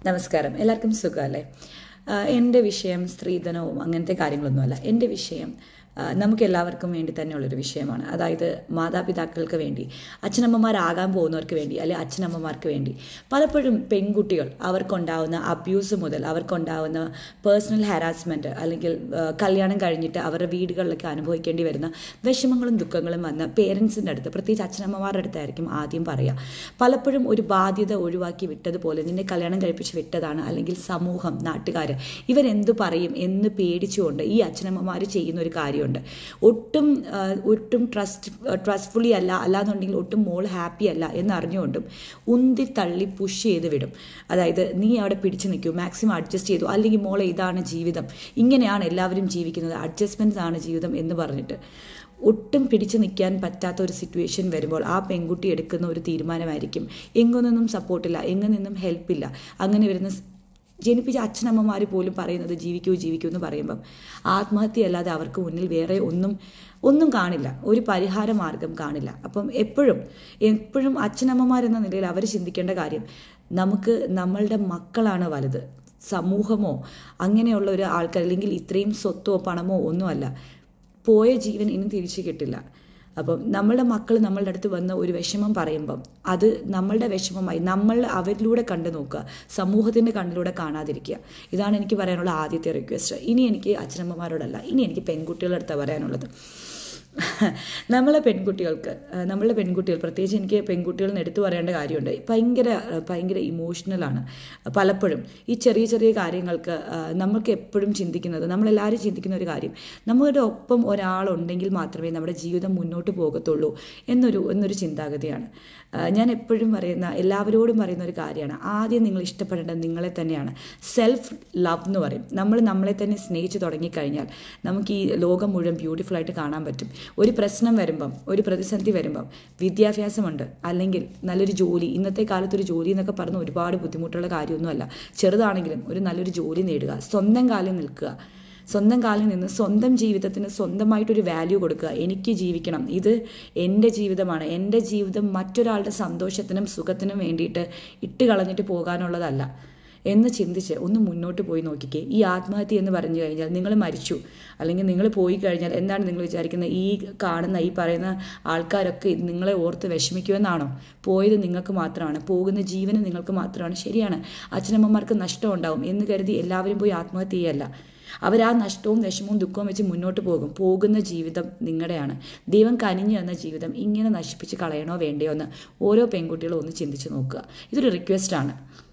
നമസ്കാരം എല്ലാവർക്കും സുഖമല്ലേ ആഹ് എൻ്റെ വിഷയം സ്ത്രീധനവും അങ്ങനത്തെ കാര്യങ്ങളൊന്നുമല്ല എൻ്റെ വിഷയം ആഹ് നമുക്ക് എല്ലാവർക്കും വേണ്ടി തന്നെയുള്ളൊരു വിഷയമാണ് അതായത് മാതാപിതാക്കൾക്ക് വേണ്ടി അച്ഛനമ്മമാരാകാൻ പോകുന്നവർക്ക് വേണ്ടി അല്ലെ അച്ഛനമ്മമാർക്ക് വേണ്ടി പലപ്പോഴും പെൺകുട്ടികൾ അവർക്കുണ്ടാവുന്ന അബ്യൂസ് മുതൽ അവർക്കുണ്ടാവുന്ന പേഴ്സണൽ ഹാരാസ്മെൻറ്റ് അല്ലെങ്കിൽ ആഹ് കല്യാണം കഴിഞ്ഞിട്ട് അവരുടെ വീടുകളിലൊക്കെ അനുഭവിക്കേണ്ടി വരുന്ന വിഷമങ്ങളും ദുഃഖങ്ങളും വന്ന് പേരൻസിൻ്റെ അടുത്ത് പ്രത്യേകിച്ച് അച്ഛനമ്മമാരുടെ അടുത്തായിരിക്കും ആദ്യം പറയുക പലപ്പോഴും ഒരു ബാധ്യത ഒഴിവാക്കി വിട്ടതുപോലെ നിന്നെ കല്യാണം കഴിപ്പിച്ച് വിട്ടതാണ് അല്ലെങ്കിൽ സമൂഹം നാട്ടുകാർ ഇവരെന്തു പറയും എന്ന് പേടിച്ചുകൊണ്ട് ഈ അച്ഛനമ്മമാർ ചെയ്യുന്ന ഒരു കാര്യമുണ്ട് ഒട്ടും ആ, ഒട്ടും ട്രസ്റ്റ് ട്രസ്റ്റ്ഫുള്ളി അല്ല അല്ലാന്നുണ്ടെങ്കിൽ ഒട്ടും മോൾ ഹാപ്പി അല്ല എന്നറിഞ്ഞുകൊണ്ടും ഉന്തി തള്ളി പുഷ് ചെയ്ത് വിടും അതായത് നീ അവിടെ പിടിച്ചു നിൽക്കൂ മാക്സിമം അഡ്ജസ്റ്റ് ചെയ്തു അല്ലെങ്കിൽ മോളെ ഇതാണ് ജീവിതം ഇങ്ങനെയാണ് എല്ലാവരും ജീവിക്കുന്നത് അഡ്ജസ്റ്റ്മെൻറ്റ്സ് ആണ് ജീവിതം എന്ന് പറഞ്ഞിട്ട് ഒട്ടും പിടിച്ചു നിൽക്കാൻ പറ്റാത്ത ഒരു സിറ്റുവേഷൻ വരുമ്പോൾ ആ പെൺകുട്ടി എടുക്കുന്ന ഒരു തീരുമാനമായിരിക്കും എങ്ങു നിന്നും സപ്പോർട്ടില്ല എങ്ങു നിന്നും ഹെൽപ്പില്ല അങ്ങനെ വരുന്ന സ് ജനിപ്പിച്ച അച്ഛനമ്മമാർ പോലും പറയുന്നത് ജീവിക്കൂ ജീവിക്കൂ എന്ന് പറയുമ്പം ആത്മഹത്യയല്ലാതെ അവർക്ക് മുന്നിൽ വേറെ ഒന്നും ഒന്നും കാണില്ല ഒരു പരിഹാര മാർഗം കാണില്ല അപ്പം എപ്പോഴും എപ്പോഴും അച്ഛനമ്മമാരെന്ന നിലയിൽ അവർ ചിന്തിക്കേണ്ട കാര്യം നമുക്ക് നമ്മളുടെ മക്കളാണ് വലുത് സമൂഹമോ അങ്ങനെയുള്ള ഒരു ആൾക്കാർ അല്ലെങ്കിൽ ഇത്രയും സ്വത്തോ പണമോ ഒന്നുമല്ല പോയ ജീവൻ ഇനി തിരിച്ചു കിട്ടില്ല അപ്പം നമ്മളുടെ മക്കൾ നമ്മളുടെ അടുത്ത് വന്ന് ഒരു വിഷമം പറയുമ്പം അത് നമ്മളുടെ വിഷമമായി നമ്മൾ അവരിലൂടെ കണ്ടു നോക്കുക സമൂഹത്തിൻ്റെ കണ്ണിലൂടെ കാണാതിരിക്കുക ഇതാണ് എനിക്ക് പറയാനുള്ള ആദ്യത്തെ റിക്വസ്റ്റ് ഇനി എനിക്ക് അച്ഛനമ്മമാരോടല്ല ഇനി എനിക്ക് പെൺകുട്ടികളുടെ അടുത്താണ് പറയാനുള്ളത് നമ്മളെ പെൺകുട്ടികൾക്ക് ആ, നമ്മളുടെ പെൺകുട്ടികൾ പ്രത്യേകിച്ച് എനിക്ക് പെൺകുട്ടികളെന്ന് എടുത്തു പറയേണ്ട കാര്യമുണ്ട് ഭയങ്കര ആ, ഭയങ്കര ഇമോഷണലാണ് പലപ്പോഴും ഈ ചെറിയ ചെറിയ കാര്യങ്ങൾക്ക് ആ, നമ്മൾക്ക് എപ്പോഴും ചിന്തിക്കുന്നത് നമ്മളെല്ലാവരും ചിന്തിക്കുന്ന ഒരു കാര്യം നമ്മുടെ ഒപ്പം ഒരാളുണ്ടെങ്കിൽ മാത്രമേ നമ്മുടെ ജീവിതം മുന്നോട്ട് പോകത്തുള്ളൂ എന്നൊരു എന്നൊരു ചിന്താഗതിയാണ് ആ, ഞാൻ എപ്പോഴും പറയുന്ന എല്ലാവരോടും പറയുന്ന ഒരു കാര്യമാണ് ആദ്യം നിങ്ങൾ ഇഷ്ടപ്പെടേണ്ടത് നിങ്ങളെ തന്നെയാണ് സെൽഫ് ലവ് എന്ന് പറയും നമ്മൾ നമ്മളെ തന്നെ സ്നേഹിച്ച് തുടങ്ങിക്കഴിഞ്ഞാൽ നമുക്ക് ഈ ലോകം മുഴുവൻ ബ്യൂട്ടിഫുൾ ആയിട്ട് കാണാൻ പറ്റും ഒരു പ്രശ്നം വരുമ്പം ഒരു പ്രതിസന്ധി വരുമ്പം വിദ്യാഭ്യാസമുണ്ട് അല്ലെങ്കിൽ നല്ലൊരു ജോലി ഇന്നത്തെ കാലത്ത് ഒരു ജോലി എന്നൊക്കെ പറഞ്ഞ് ഒരുപാട് ബുദ്ധിമുട്ടുള്ള കാര്യമൊന്നുമല്ല ചെറുതാണെങ്കിലും ഒരു നല്ലൊരു ജോലി നേടുക സ്വന്തം കാലിൽ നിൽക്കുക സ്വന്തം കാലിൽ നിന്ന് സ്വന്തം ജീവിതത്തിന് സ്വന്തമായിട്ടൊരു വാല്യൂ കൊടുക്കുക എനിക്ക് ജീവിക്കണം ഇത് എൻ്റെ ജീവിതമാണ് എൻ്റെ ജീവിതം മറ്റൊരാളുടെ സന്തോഷത്തിനും സുഖത്തിനും വേണ്ടിയിട്ട് ഇട്ട് കളഞ്ഞിട്ട് പോകാനുള്ളതല്ല എന്ന് ചിന്തിച്ച് ഒന്ന് മുന്നോട്ട് പോയി നോക്കിക്കേ ഈ ആത്മഹത്യ എന്ന് പറഞ്ഞു കഴിഞ്ഞാൽ നിങ്ങൾ മരിച്ചു അല്ലെങ്കിൽ നിങ്ങൾ പോയി കഴിഞ്ഞാൽ എന്താണ് നിങ്ങൾ വിചാരിക്കുന്നത് ഈ കാണുന്ന ഈ പറയുന്ന ആൾക്കാരൊക്കെ ഇത് നിങ്ങളെ ഓർത്ത് വിഷമിക്കുമെന്നാണോ പോയത് നിങ്ങൾക്ക് മാത്രമാണ് പോകുന്ന ജീവന് നിങ്ങൾക്ക് മാത്രമാണ് ശരിയാണ് അച്ഛനമ്മമാർക്ക് നഷ്ടം ഉണ്ടാവും എന്ന് കരുതി എല്ലാവരും പോയി ആത്മഹത്യ ചെയ്യല്ല അവർ ആ നഷ്ടവും വിഷമവും ദുഃഖവും വെച്ച് മുന്നോട്ട് പോകും പോകുന്ന ജീവിതം നിങ്ങളുടെയാണ് ദൈവം കനിഞ്ഞു എന്ന ജീവിതം ഇങ്ങനെ നശിപ്പിച്ച് കളയണോ വേണ്ടയോ എന്ന് ഓരോ പെൺകുട്ടികളും ഒന്ന് ചിന്തിച്ച് നോക്കുക ഇതൊരു റിക്വസ്റ്റാണ്